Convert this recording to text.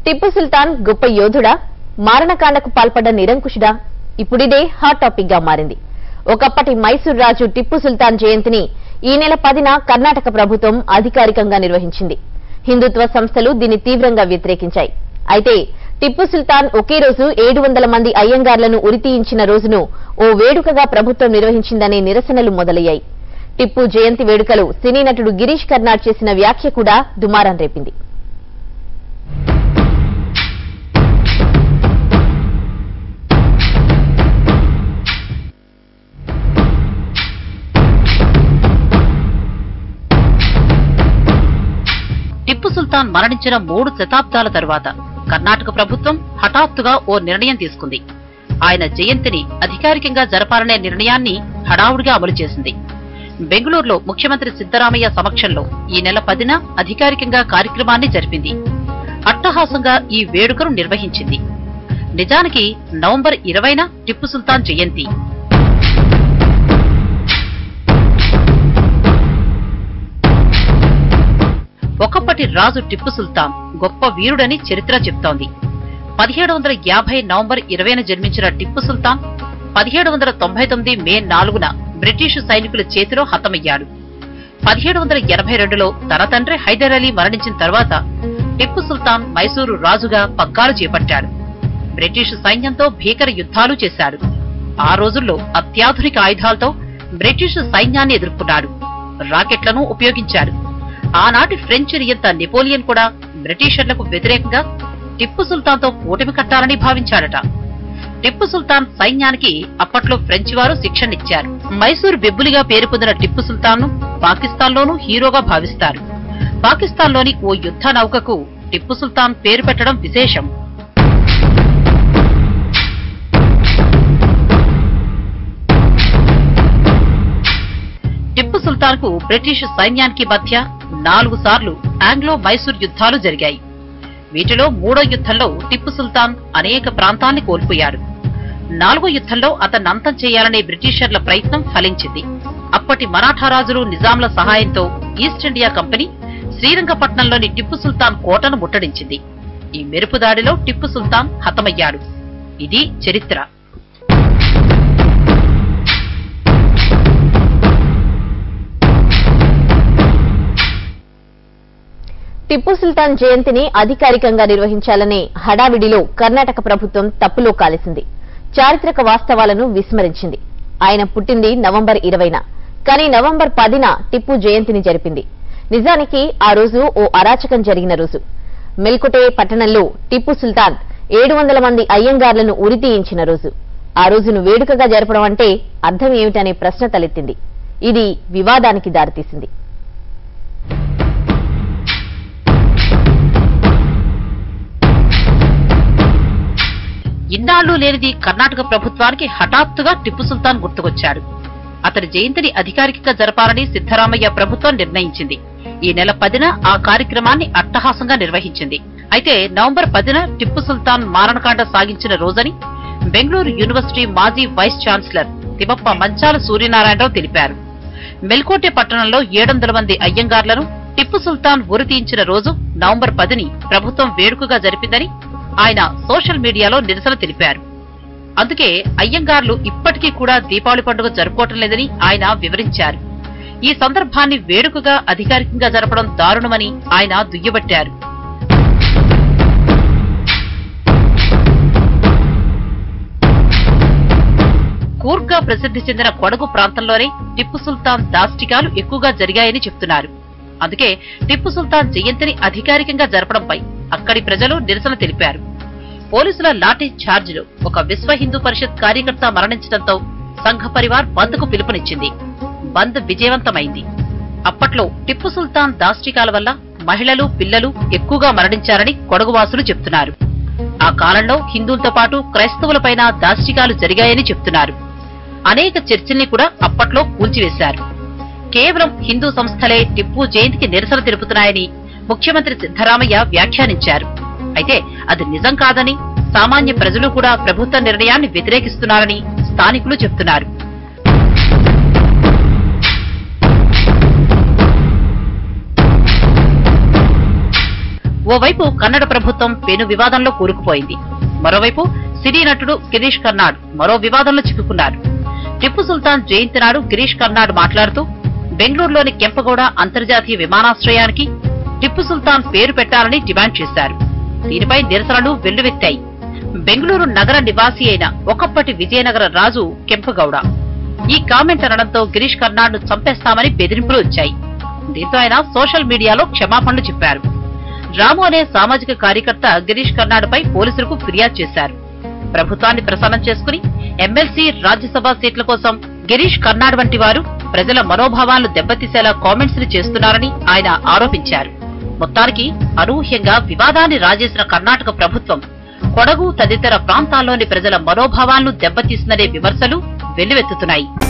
టిప్పు సుల్తాన్ గొప్ప యోధుడా మారణకాండకు పాల్పడ్డ నిరంకుశుడా ఇప్పుడిదే hot topic గా మారింది ఒకప్పటి మైసూర్ రాజు టిప్పు సుల్తాన్ జయంతిని ఈ నెల పదిన కర్ణాటక ప్రభుత్వం అధికారికంగా నిర్వహించింది హిందుత్వ సంస్థలు దీన్ని తీవ్రంగా వ్యతిరేకించాయి అయితే టిప్పు సుల్తాన్ ఒకే రోజు ఏడు వందల మంది అయ్యంగార్లను ఉరితీయించిన రోజును ఓ వేడుకగా ప్రభుత్వం నిర్వహించిందనే నిరసనలు మొదలయ్యాయి టిప్పు జయంతి వేడుకలు సినీ నటుడు గిరీష్ కర్నాడ్ చేసిన వ్యాఖ్య కూడా దుమారం రేపింది టిప్పు సుల్తాన్ మరణించిన మూడు శతాబ్దాల తరువాత కర్ణాటక ప్రభుత్వం హఠాత్తుగా ఓ నిర్ణయం తీసుకుంది ఆయన జయంతిని అధికారికంగా జరపాలనే నిర్ణయాన్ని హడావుడిగా అమలు చేసింది బెంగళూరులో ముఖ్యమంత్రి సిద్దరామయ్య సమక్షంలో ఈ నెల పదిన అధికారికంగా కార్యక్రమాన్ని జరిపింది అట్టహాసంగా ఈ వేడుకను నిర్వహించింది నిజానికి నవంబర్ ఇరవైన టిప్పు సుల్తాన్ జయంతి ఒకప్పటి రాజు టిప్పు సుల్తాన్ గొప్ప వీరుడని చరిత్ర చెప్తోంది పదిహేడు వందల యాభై నవంబర్ ఇరవైన జన్మించిన టిప్పు సుల్తాన్ పదిహేడు వందల తొంభై తొమ్మిది మే నాలుగున బ్రిటిషు సైనికుల చేతిలో హతమయ్యాడు పదిహేడు వందల ఎనభై రెండులో తన తండ్రి హైదర్ అలీ మరణించిన తర్వాత టిప్పు సుల్తాన్ మైసూరు రాజుగా పగ్గాలు చేపట్టాడు బ్రిటిషు సైన్యంతో భీకర యుద్ధాలు చేశాడు ఆ రోజుల్లో అత్యాధునిక ఆయుధాలతో బ్రిటిషు సైన్యాన్ని ఎదుర్కొన్నాడు రాకెట్లను ఉపయోగించాడు ఆనాటి ఫ్రెంచ్ నియంత నెపోలియన్ కూడా బ్రిటిషర్లకు వ్యతిరేకంగా టిప్పు సుల్తాన్తో కూటమి కట్టాలని భావించాడట టిప్పు సుల్తాన్ సైన్యానికి అప్పట్లో ఫ్రెంచ్ వారు శిక్షణిచ్చారు మైసూర్ బెబ్బులిగా పేరు పొందిన టిప్పు సుల్తాన్ ను పాకిస్తాన్లోనూ హీరోగా భావిస్తారు పాకిస్తాన్లోని ఓ యుద్ధ నౌకకు టిప్పు సుల్తాన్ పేరు పెట్టడం విశేషం టిప్పు సుల్తాన్ కు బ్రిటిష్ సైన్యానికి మధ్య నాలుగు సార్లు ఆంగ్లో మైసూర్ యుద్ధాలు జరిగాయి వీటిలో మూడో యుద్ధంలో టిప్పు సుల్తాన్ అనేక ప్రాంతాల్ని కోల్పోయాడు నాలుగో యుద్ధంలో అతన్ని అంతం చేయాలనే బ్రిటిషర్ల ప్రయత్నం ఫలించింది అప్పటి మరాఠా రాజులు నిజాంల సహాయంతో ఈస్ట్ ఇండియా కంపెనీ శ్రీరంగపట్నంలోని టిప్పు సుల్తాన్ కోటను ముట్టడించింది ఈ మెరుపు దాడిలో టిప్పు సుల్తాన్ హతమయ్యాడు ఇది చరిత్ర టిప్పు సుల్తాన్ జయంతిని అధికారికంగా నిర్వహించాలనే హడావిడిలో కర్ణాటక ప్రభుత్వం తప్పులో కాలేసింది చారిత్రక వాస్తవాలను విస్మరించింది ఆయన పుట్టింది నవంబర్ ఇరవైన కానీ నవంబర్ పదిన టిప్పు జయంతిని జరిపింది నిజానికి ఆ రోజు ఓ అరాచకం జరిగిన రోజు మెల్కుటే పట్టణంలో టిప్పు సుల్తాన్ ఏడు వందల మంది అయ్యంగార్లను ఉరితీయించిన రోజు ఆ రోజును వేడుకగా జరపడం అంటే అర్థం ఏమిటనే ప్రశ్న తలెత్తింది ఇది వివాదానికి దారితీసింది ఇన్నాళ్లు లేనిది కర్ణాటక ప్రభుత్వానికి హఠాత్తుగా టిప్పు సుల్తాన్ గుర్తుకొచ్చాడు అతని జయంతిని అధికారికంగా జరపాలని సిద్దరామయ్య ప్రభుత్వం నిర్ణయించింది ఈ నెల పదిన ఆ కార్యక్రమాన్ని అట్టహాసంగా నిర్వహించింది అయితే నవంబర్ పదిన టిప్పు సుల్తాన్ మారణకాండ సాగించిన రోజని బెంగళూరు యూనివర్సిటీ మాజీ వైస్ ఛాన్సలర్ తిమ్మప్ప మంచాల సూర్యనారాయణరావు తెలిపారు మెల్కోటె పట్టణంలో ఏడొందల మంది అయ్యంగార్లను టిప్పు సుల్తాన్ ఉరితీయించిన రోజు నవంబర్ పదిని ప్రభుత్వం వేడుకగా జరిపిందని ఆయన సోషల్ మీడియాలో నిరసన తెలిపారు అందుకే అయ్యంగార్లు ఇప్పటికీ కూడా దీపావళి పండుగ జరుపుకోవటం లేదని ఆయన వివరించారు ఈ సందర్భాన్ని వేడుకగా అధికారికంగా జరపడం దారుణమని ఆయన దుయ్యబట్టారు కూర్గా ప్రసిద్ధి చెందిన కొడగు ప్రాంతంలోనే టిప్పు సుల్తాన్ దాష్టికాలు ఎక్కువగా జరిగాయని చెప్తున్నారు అందుకే టిప్పు సుల్తాన్ జయంతిని అధికారికంగా జరపడంపై అక్కడి ప్రజలు నిరసన తెలిపారు పోలీసుల లాఠీ ఛార్జీలో ఒక విశ్వ హిందూ పరిషత్ కార్యకర్త మరణించడంతో సంఘ పరివార్ బంద్ కు పిలుపునిచ్చింది బంద్ విజయవంతమైంది అప్పట్లో టిప్పు సుల్తాన్ దాష్టికాల వల్ల మహిళలు పిల్లలు ఎక్కువగా మరణించారని కొడగువాసులు చెప్తున్నారు ఆ కాలంలో హిందువులతో పాటు క్రైస్తవులపైన దాష్టికాలు జరిగాయని చెప్తున్నారు అనేక చర్చిల్ని కూడా అప్పట్లో కూల్చివేశారు కేవలం హిందూ సంస్థలే టిప్పు జయంతికి నిరసన తెలుపుతున్నాయని ముఖ్యమంత్రి సిద్దరామయ్య వ్యాఖ్యానించారు అయితే అది నిజం కాదని సామాన్య ప్రజలు కూడా ప్రభుత్వ నిర్ణయాన్ని వ్యతిరేకిస్తున్నారని స్థానికులు చెప్తున్నారు ఓవైపు కన్నడ ప్రభుత్వం పెను వివాదంలో కూరుకుపోయింది మరోవైపు సినీ నటుడు గిరీష్ కర్నాడ్ మరో వివాదంలో చిక్కుకున్నారు టిప్పు సుల్తాన్ జయంతి నాడు గిరీష్ కర్నాడ్ మాట్లాడుతూ బెంగళూరులోని కెంపగౌడ అంతర్జాతీయ విమానాశ్రయానికి టిప్పు సుల్తాన్ పేరు పెట్టాలని డిమాండ్ చేశారు దీనిపై నిరసనలు వెల్లువెత్తాయి బెంగళూరు నగర నివాసి అయిన ఒకప్పటి విజయనగర రాజు కెంపగౌడ ఈ కామెంట్ అనడంతో గిరీష్ కర్నాడ్ ను చంపేస్తామని బెదిరింపులు వచ్చాయి దీంతో ఆయన సోషల్ మీడియాలో క్షమాపణలు చెప్పారు రాము అనే సామాజిక కార్యకర్త గిరీష్ కర్నాడ్ పై పోలీసులకు ఫిర్యాదు చేశారు ప్రభుత్వాన్ని ప్రసన్నం చేసుకుని ఎమ్మెల్సీ రాజ్యసభ సీట్ల కోసం గిరీష్ కర్నాడ్ వంటి వారు ప్రజల మనోభావాలను దెబ్బతీసేలా కామెంట్స్ ని చేస్తున్నారని ఆయన ఆరోపించారు మొత్తానికి అనూహ్యంగా వివాదాన్ని రాజేసిన కర్ణాటక ప్రభుత్వం కొడగు తదితర ప్రాంతాల్లోని ప్రజల మనోభావాలను దెబ్బతీస్తుందనే విమర్శలు వెల్లువెత్తుతున్నాయి